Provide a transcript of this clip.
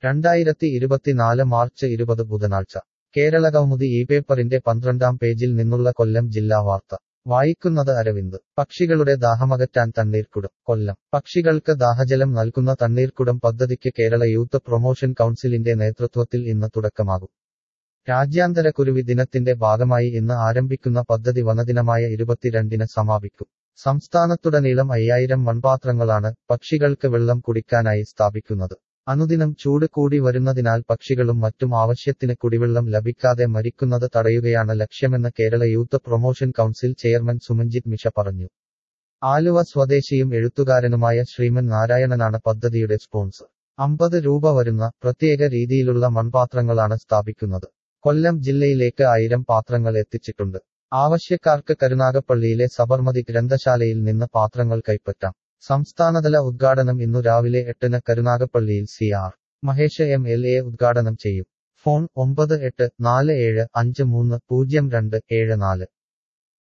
രണ്ടായിരത്തി ഇരുപത്തിനാല് മാർച്ച് ഇരുപത് ബുധനാഴ്ച കേരള കൗമുദി ഈ പേപ്പറിന്റെ പന്ത്രണ്ടാം പേജിൽ നിന്നുള്ള കൊല്ലം ജില്ലാ വാർത്ത വായിക്കുന്നത് അരവിന്ദ് പക്ഷികളുടെ ദാഹമകറ്റാൻ തണ്ണീർക്കുടം കൊല്ലം പക്ഷികൾക്ക് ദാഹജലം നൽകുന്ന തണ്ണീർക്കുടം പദ്ധതിക്ക് കേരള യൂത്ത് പ്രൊമോഷൻ കൗൺസിലിന്റെ നേതൃത്വത്തിൽ ഇന്ന് തുടക്കമാകും രാജ്യാന്തര കുരുവി ദിനത്തിന്റെ ഭാഗമായി ഇന്ന് ആരംഭിക്കുന്ന പദ്ധതി വനദിനമായ ഇരുപത്തിരണ്ടിന് സമാപിക്കും സംസ്ഥാനത്തുടനീളം അയ്യായിരം മൺപാത്രങ്ങളാണ് പക്ഷികൾക്ക് വെള്ളം കുടിക്കാനായി സ്ഥാപിക്കുന്നത് അനുദിനം ചൂട് കൂടി വരുന്നതിനാൽ പക്ഷികളും മറ്റും ആവശ്യത്തിന് കുടിവെള്ളം ലഭിക്കാതെ മരിക്കുന്നത് തടയുകയാണ് ലക്ഷ്യമെന്ന് Kerala youth promotion council chairman Sumanjith Misha പറഞ്ഞു ആലുവ സ്വദേശിയും എഴുത്തുകാരനുമായ ശ്രീമൻ നാരായണനാണ് പദ്ധതിയുടെ സ്പോൺസർ അമ്പത് രൂപ വരുന്ന പ്രത്യേക രീതിയിലുള്ള മൺപാത്രങ്ങളാണ് സ്ഥാപിക്കുന്നത് കൊല്ലം ജില്ലയിലേക്ക് ആയിരം പാത്രങ്ങൾ എത്തിച്ചിട്ടുണ്ട് ആവശ്യക്കാർക്ക് കരുനാഗപ്പള്ളിയിലെ സബർമതി ഗ്രന്ഥശാലയിൽ നിന്ന് പാത്രങ്ങൾ കൈപ്പറ്റാം സംസ്ഥാനതല ഉദ്ഘാടനം ഇന്നു രാവിലെ എട്ടിന് കരുനാഗപ്പള്ളിയിൽ C R Mahesh M L A ഉദ്ഘാടനം ചെയ്യും ഫോൺ ഒമ്പത് എട്ട് നാല് ഏഴ് അഞ്ച് മൂന്ന് പൂജ്യം രണ്ട് ഏഴ് നാല്